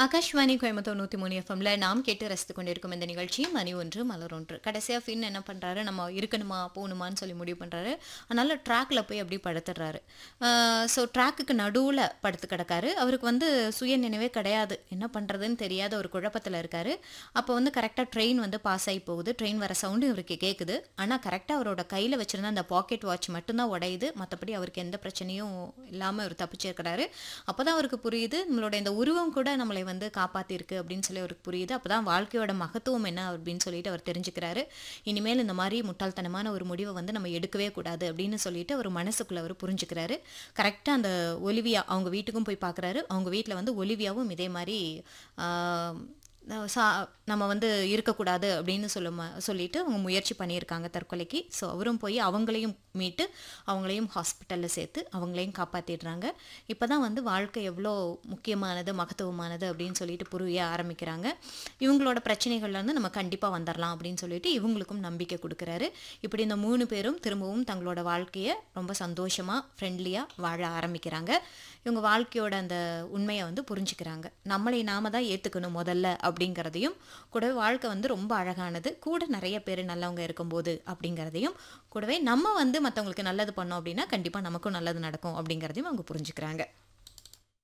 ஆகாஷ்வாணி கோயம்புத்தூர் நூற்றி மூணு எஃப்எம்ல நாம் கேட்டு ரசித்து கொண்டிருக்கும் இந்த நிகழ்ச்சி மணி ஒன்று மலர் ஒன்று கடைசியாக ஃபின் என்ன பண்ணுறாரு நம்ம இருக்கணுமா போகணுமான்னு சொல்லி முடிவு பண்ணுறாரு அதனால ட்ராக்ல போய் அப்படி படுத்துடுறாரு ஸோ ட்ராக்குக்கு நடுவில் படுத்து கிடக்காரு அவருக்கு வந்து சுய நினைவே கிடையாது என்ன பண்ணுறதுன்னு தெரியாத ஒரு குழப்பத்தில் இருக்காரு அப்போ வந்து கரெக்டாக ட்ரெயின் வந்து பாஸ் ஆகி போகுது ட்ரெயின் வர சவுண்டு இவருக்கு கேட்குது ஆனால் கரெக்டாக அவரோட கையில் வச்சிருந்த அந்த பாக்கெட் வாட்ச் மட்டும்தான் உடையுது மற்றபடி அவருக்கு எந்த பிரச்சனையும் இல்லாமல் அவர் தப்பிச்சிருக்கிறாரு அப்போ தான் அவருக்கு புரியுது நம்மளோட இந்த உருவம் கூட நம்மளை வந்து காப்பாற்றிருக்கு அப்படின்னு சொல்லி அவருக்கு புரியுது அப்போ தான் வாழ்க்கையோட மகத்துவம் என்ன அப்படின்னு சொல்லிட்டு அவர் தெரிஞ்சுக்கிறாரு இனிமேல் இந்த மாதிரி முட்டாள்தனமான ஒரு முடிவை வந்து நம்ம எடுக்கவே கூடாது அப்படின்னு சொல்லிட்டு அவர் மனசுக்குள்ள அவர் புரிஞ்சுக்கிறாரு கரெக்டாக அந்த ஒலிவியா அவங்க வீட்டுக்கும் போய் பார்க்குறாரு அவங்க வீட்டில் வந்து ஒலிவியாவும் இதே மாதிரி ஆஹ், சா நம்ம வந்து இருக்கக்கூடாது அப்படின்னு சொல்ல சொல்லிட்டு அவங்க முயற்சி பண்ணியிருக்காங்க தற்கொலைக்கு ஸோ அவரும் போய் அவங்களையும் மீட்டு அவங்களையும் ஹாஸ்பிட்டலில் சேர்த்து அவங்களையும் காப்பாற்றிடுறாங்க இப்போ தான் வந்து வாழ்க்கை எவ்வளோ முக்கியமானது மகத்துவமானது அப்படின்னு சொல்லிட்டு புரிய ஆரம்பிக்கிறாங்க இவங்களோட பிரச்சனைகள்லேருந்து நம்ம கண்டிப்பாக வந்துடலாம் அப்படின்னு சொல்லிட்டு இவங்களுக்கும் நம்பிக்கை கொடுக்குறாரு இப்படி இந்த மூணு பேரும் திரும்பவும் தங்களோட வாழ்க்கையை ரொம்ப சந்தோஷமாக ஃப்ரெண்ட்லியாக வாழ ஆரம்பிக்கிறாங்க இவங்க வாழ்க்கையோட அந்த உண்மையை வந்து புரிஞ்சுக்கிறாங்க நம்மளை நாம தான் ஏற்றுக்கணும் முதல்ல அப்படிங்கிறதையும் கூடவே வாழ்க்கை வந்து ரொம்ப அழகானது கூட நிறைய பேர் நல்லவங்க இருக்கும்போது அப்படிங்கிறதையும் கூடவே நம்ம வந்து மற்றவங்களுக்கு நல்லது பண்ணோம் அப்படின்னா கண்டிப்பாக நமக்கும் நல்லது நடக்கும் அப்படிங்கிறதையும் அவங்க புரிஞ்சுக்கிறாங்க